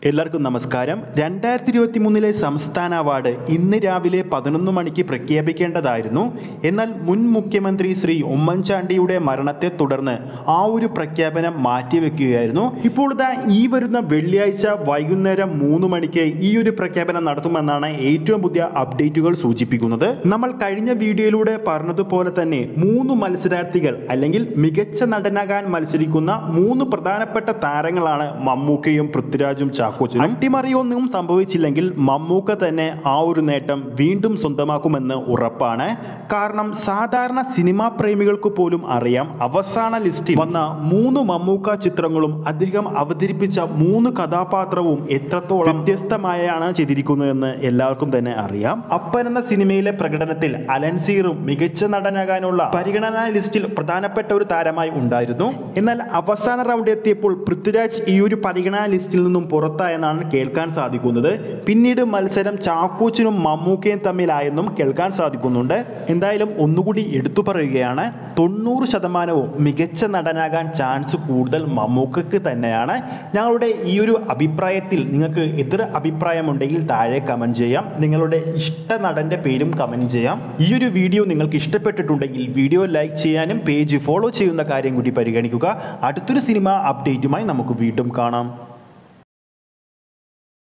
എല്ലാവർക്കും നമസ്കാരം രണ്ടായിരത്തി ഇരുപത്തി മൂന്നിലെ സംസ്ഥാന അവാർഡ് ഇന്ന് രാവിലെ പതിനൊന്ന് മണിക്ക് പ്രഖ്യാപിക്കേണ്ടതായിരുന്നു എന്നാൽ മുൻ മുഖ്യമന്ത്രി ശ്രീ ഉമ്മൻചാണ്ടിയുടെ മരണത്തെ തുടർന്ന് ആ ഒരു പ്രഖ്യാപനം മാറ്റിവെക്കുകയായിരുന്നു ഇപ്പോൾ ഇതാ ഈ വരുന്ന വെള്ളിയാഴ്ച വൈകുന്നേരം മൂന്ന് മണിക്ക് ഈ ഒരു പ്രഖ്യാപനം നടത്തുമെന്നാണ് ഏറ്റവും പുതിയ അപ്ഡേറ്റുകൾ സൂചിപ്പിക്കുന്നത് നമ്മൾ കഴിഞ്ഞ വീഡിയോയിലൂടെ പറഞ്ഞതുപോലെ തന്നെ മൂന്ന് മത്സരാർത്ഥികൾ അല്ലെങ്കിൽ മികച്ച നടനാകാൻ മത്സരിക്കുന്ന മൂന്ന് പ്രധാനപ്പെട്ട താരങ്ങളാണ് മമ്മൂക്കയും പൃഥ്വിരാജും ചാക്കോച്ചനും അട്ടിമറിയൊന്നും സംഭവിച്ചില്ലെങ്കിൽ മമ്മൂക്ക തന്നെ ആ ഒരു നേട്ടം വീണ്ടും സ്വന്തമാക്കുമെന്ന് ഉറപ്പാണ് കാരണം സാധാരണ സിനിമാ പ്രേമികൾക്ക് പോലും അറിയാം അവസാന ലിസ്റ്റിൽ വന്ന മൂന്ന് മമ്മൂക്ക ചിത്രങ്ങളും അദ്ദേഹം അവതരിപ്പിച്ച മൂന്ന് കഥാപാത്രവും എത്രത്തോളം വ്യത്യസ്തമായാണ് ചെയ്തിരിക്കുന്നതെന്ന് എല്ലാവർക്കും തന്നെ അറിയാം അപ്പൻ എന്ന സിനിമയിലെ പ്രകടനത്തിൽ അലൻസീറും മികച്ച നടനാകാനുള്ള പരിഗണനാ ലിസ്റ്റിൽ പ്രധാനപ്പെട്ട ഒരു താരമായി ഉണ്ടായിരുന്നു എന്നാൽ അവസാന റൗണ്ട് എത്തിയപ്പോൾ പൃഥ്വിരാജ് ഈ ഒരു പരിഗണനാ ലിസ്റ്റിൽ നിന്നും പുറത്തായെന്നാണ് കേൾക്കാൻ സാധിക്കുന്നത് പിന്നീട് മത്സരം ചാക്കോച്ചിനും മമ്മൂക്കയും തമ്മിലായെന്നും കേൾക്കാൻ സാധിക്കുന്നുണ്ട് എന്തായാലും ഒന്നുകൂടി എടുത്തു പറയുകയാണ് തൊണ്ണൂറ് ശതമാനവും മികച്ച നടനാകാൻ ചാൻസ് കൂടുതൽ മമ്മൂക്കക്ക് തന്നെയാണ് ഞങ്ങളുടെ ഈ ഒരു അഭിപ്രായത്തിൽ നിങ്ങൾക്ക് എതിർ അഭിപ്രായമുണ്ടെങ്കിൽ താഴെ കമൻറ്റ് ചെയ്യാം നിങ്ങളുടെ ഇഷ്ട നടൻ്റെ പേരും കമൻറ്റ് ചെയ്യാം ഈ ഒരു വീഡിയോ നിങ്ങൾക്ക് ഇഷ്ടപ്പെട്ടിട്ടുണ്ടെങ്കിൽ വീഡിയോ ലൈക്ക് ചെയ്യാനും പേജ് ഫോളോ ചെയ്യുന്ന കാര്യം കൂടി പരിഗണിക്കുക അടുത്തൊരു സിനിമ അപ്ഡേറ്റുമായി നമുക്ക് വീണ്ടും കാണാം